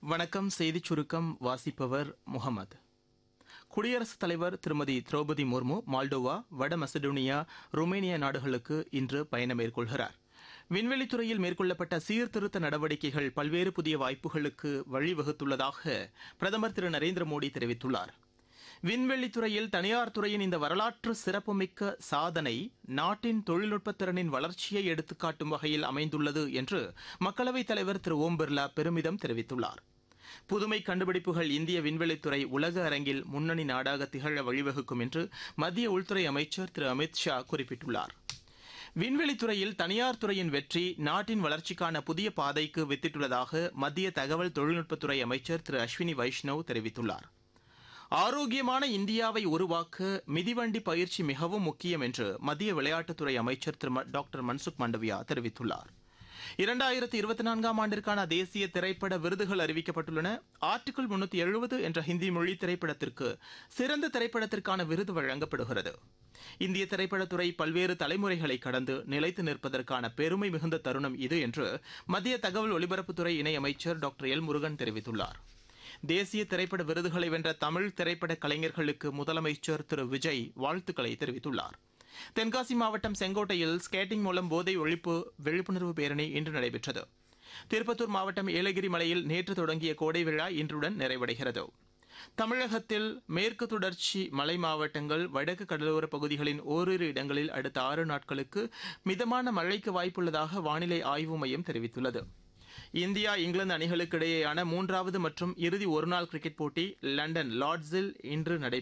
வணக்கம் செய்திச் சுருக்கம் வாசிப்பவர் முகமது குடியரசுத் தலைவர் திருமதி திரௌபதி முர்மு மால்டோவா வட மசடோனியா ருமேனியா நாடுகளுக்கு இன்று பயணம் மேற்கொள்கிறார் விண்வெளித்துறையில் மேற்கொள்ளப்பட்ட சீர்திருத்த நடவடிக்கைகள் பல்வேறு புதிய வாய்ப்புகளுக்கு வழிவகுத்துள்ளதாக பிரதமர் திரு நரேந்திர மோடி தெரிவித்துள்ளார் விண்வெளித்துறையில் தனியார் துறையின் இந்த வரலாற்று சிறப்புமிக்க சாதனை நாட்டின் தொழில்நுட்பத் திறனின் வளர்ச்சியை எடுத்துக்காட்டும் வகையில் அமைந்துள்ளது என்று மக்களவைத் தலைவர் திரு ஓம் பிர்லா பெருமிதம் தெரிவித்துள்ளார் புதுமை கண்டுபிடிப்புகள் இந்திய விண்வெளித்துறை உலக அரங்கில் முன்னணி நாடாக திகழ வழிவகுக்கும் என்று மத்திய உள்துறை அமைச்சர் திரு அமித் ஷா குறிப்பிட்டுள்ளார் விண்வெளித்துறையில் தனியார் துறையின் வெற்றி நாட்டின் வளர்ச்சிக்கான புதிய பாதைக்கு வித்திட்டுள்ளதாக மத்திய தகவல் தொழில்நுட்பத்துறை அமைச்சர் திரு அஸ்வினி வைஷ்ணவ் தெரிவித்துள்ளார் ஆரோக்கியமான இந்தியாவை உருவாக்க மிதிவண்டி பயிற்சி மிகவும் முக்கியம் என்று மத்திய விளையாட்டுத்துறை அமைச்சர் திரு ம- டாக்டர் மன்சுக் மாண்டவியா தெரிவித்துள்ளார் இரண்டாயிரத்தி இருபத்தி நான்காம் ஆண்டிற்கான தேசிய திரைப்பட விருதுகள் அறிவிக்கப்பட்டுள்ளன ஆர்டிகிள் முன்னூத்தி எழுபது என்ற ஹிந்தி மொழி திரைப்படத்திற்கு சிறந்த திரைப்படத்திற்கான விருது வழங்கப்படுகிறது இந்திய திரைப்படத்துறை பல்வேறு தலைமுறைகளை கடந்து நிலைத்து நிற்பதற்கான பெருமை மிகுந்த தருணம் இது என்று மத்திய தகவல் ஒலிபரப்புத்துறை இணையமைச்சர் டாக்டர் எல் முருகன் தெரிவித்துள்ளார் தேசிய திரைப்பட விருதுகளை வென்ற தமிழ் திரைப்பட கலைஞர்களுக்கு முதலமைச்சர் திரு விஜய் வாழ்த்துக்களை தெரிவித்துள்ளார் தென்காசி மாவட்டம் செங்கோட்டையில் ஸ்கேட்டிங் மூலம் போதை ஒழிப்பு விழிப்புணர்வு பேரணி இன்று நடைபெற்றது திருப்பத்தூர் மாவட்டம் ஏலகிரி மலையில் நேற்று தொடங்கிய கோடை விழா இன்றுடன் நிறைவடைகிறது தமிழகத்தில் மேற்கு தொடர்ச்சி மலை மாவட்டங்கள் வடக்கு கடலோர பகுதிகளின் ஓரிரு இடங்களில் அடுத்த ஆறு நாட்களுக்கு மிதமான மழைக்கு வாய்ப்புள்ளதாக வானிலை ஆய்வு மையம் தெரிவித்துள்ளது இந்தியா இங்கிலாந்து அணிகளுக்கு இடையேயான மூன்றாவது மற்றும் இறுதி ஒருநாள் கிரிக்கெட் போட்டி லண்டன் லார்ட்ஸில் இன்று நடைபெறுகிறது